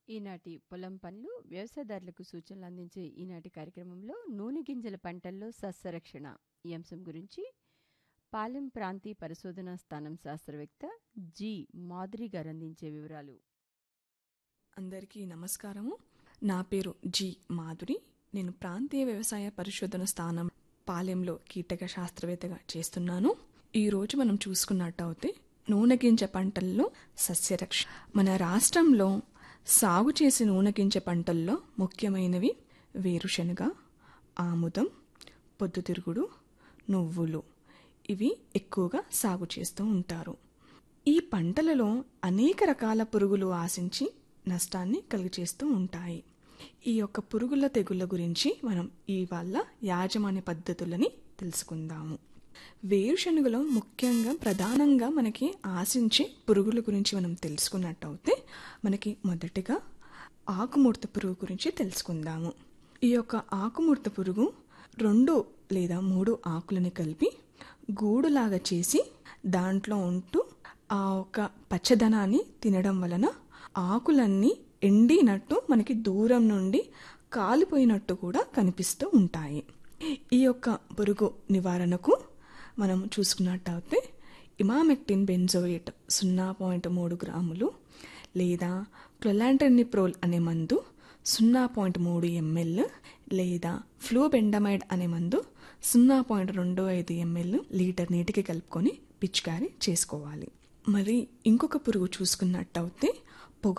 ఈనాటి పొలం పనులు వ్యవసాయదారులకు సూచనలు అందించే ఈనాటి కార్యక్రమంలో నూనె గింజల పంటల్లో సస్యరక్షణ ఈ అంశం గురించి పాలెం ప్రాంతీయ పరిశోధనా స్థానం శాస్త్రవేత్త జి మాధురి గారు అందించే వివరాలు అందరికీ నమస్కారము నా పేరు జి మాధురి నేను ప్రాంతీయ వ్యవసాయ పరిశోధన స్థానం పాలెంలో కీటక శాస్త్రవేత్తగా చేస్తున్నాను ఈరోజు మనం చూసుకున్నట్టయితే నూనె గింజ పంటల్లో సస్యరక్ష మన రాష్ట్రంలో సాగు చేసే నూనె గింజ పంటల్లో ముఖ్యమైనవి వేరుశనగ ఆముదం పొద్దుతిరుగుడు నువ్వులు ఇవి ఎక్కువగా సాగు చేస్తూ ఉంటారు ఈ పంటలలో అనేక రకాల పురుగులు ఆశించి నష్టాన్ని కలుగచేస్తూ ఉంటాయి ఈ యొక్క పురుగుల తెగుళ్ళ గురించి మనం ఇవాళ యాజమాన్య పద్ధతులని తెలుసుకుందాము వేరుశనగలో ముఖ్యంగా ప్రధానంగా మనకి ఆశించే పురుగుల గురించి మనం తెలుసుకున్నట్టయితే మనకి మొదటిగా ఆకుముడత పురుగు గురించి తెలుసుకుందాము ఈ యొక్క ఆకుముడత పురుగు రెండు లేదా మూడు ఆకులని కలిపి గూడులాగా చేసి దాంట్లో ఉంటూ ఆ ఒక పచ్చదనాన్ని తినడం వలన ఆకులన్నీ ఎండినట్టు మనకి దూరం నుండి కాలిపోయినట్టు కూడా కనిపిస్తూ ఉంటాయి ఈ యొక్క పురుగు నివారణకు మనం చూసుకున్నట్టయితే ఇమామెక్టిన్ బెంజోయేట్ సున్నా పాయింట్ మూడు గ్రాములు లేదా క్లొలాంటర్నిప్రోల్ అనే మందు సున్నా పాయింట్ మూడు ఎంఎల్ లేదా ఫ్లూబెండమైడ్ అనే మందు సున్నా పాయింట్ రెండు ఐదు ఎంఎల్ లీటర్ నీటికి కలుపుకొని పిచికారీ చేసుకోవాలి మరి ఇంకొక పురుగు చూసుకున్నట్టయితే